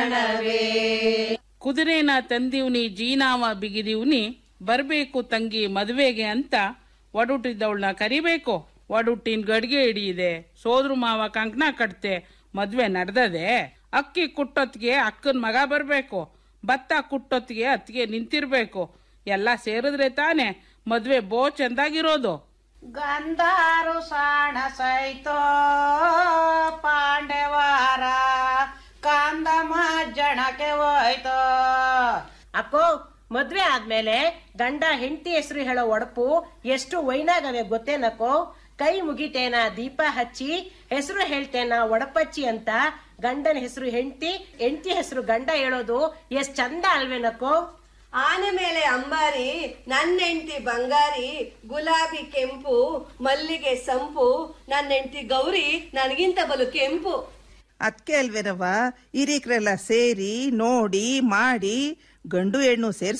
ಕಾಣವೇ ಕುದುರೆನ ತಂದಿವ್ನಿ ಜೀನಾವ ಬಿಗಿದಿವ್ನಿ ಬರ್ಬೇಕು ತಂಗಿ ಮದುವೆಗೆ ಅಂತ ಒಡುಟ್ಟಿದ್ದವಳನ್ನ ಕರಿಬೇಕು ಒಡುಟ್ಟಿನ ಗಡಿಗೆ ಹಿಡಿಯಿದೆ ಸೋದ್ರ ಮಾವ ಕಂಕಣ ಕಟ್ತೆ ಮದ್ವೆ ನಡ್ದದೆ ಅಕ್ಕಿ ಕುಟ್ಟೊತ್ತಿಗೆ ಅಕ್ಕನ ಮಗ ಬರ್ಬೇಕು ಭತ್ತ ಕುಟ್ಟೊತ್ತಿಗೆ ಅತ್ತಿಗೆ ನಿಂತಿರ್ಬೇಕು ಎಲ್ಲ ಸೇರಿದ್ರೆ ತಾನೆ ಮದ್ವೆ ಬೋ ಚಂದಾಗಿರೋದು ಗಂಧಾರು ಸಾಣ ಸೈತೋ ಪಾಂಡೆವಾರ ಕಾಂದಮ ಜಣಕ್ಕೆ ಹೋಯ್ತೋ ಅಕ್ಕೋ ಮದ್ವೆ ಆದ್ಮೇಲೆ ಗಂಡ ಹೆಂಡತಿ ಹೆಸರು ಹೇಳೋ ಒಡಪು ಎಷ್ಟು ವೈನಾಗವೆ ಗೊತ್ತೇನಕ್ಕೋ ಕೈ ಮುಗಿತೇನ ದೀಪ ಹಚ್ಚಿ ಹೆಸರು ಹೇಳ್ತೇನ ಒಡಪಚ್ಚಿ ಅಂತ ಗಂಡನ ಹೆಸರು ಹೆಂಡತಿ ಹೆಂಡತಿ ಹೆಸರು ಗಂಡ ಹೇಳೋದು ಎಷ್ಟ್ ಚಂದ ಅಲ್ವೇನಕ್ಕೋ ಆನೆ ಮೇಲೆ ಅಂಬಾರಿ ನನ್ನ ಹೆಂಡತಿ ಬಂಗಾರಿ ಗುಲಾಬಿ ಕೆಂಪು ಮಲ್ಲಿಗೆ ಸಂಪು ನನ್ನ ಹೆಂಡತಿ ಗೌರಿ ನನಗಿಂತ ಬಲು ಕೆಂಪು ಅದಕ್ಕೆ ಅಲ್ವೇನವ ಹಿರೀಕರೆಲ್ಲ ಸೇರಿ ನೋಡಿ ಮಾಡಿ ಗಂಡು ಹೆಣ್ಣು ಸೇರಿ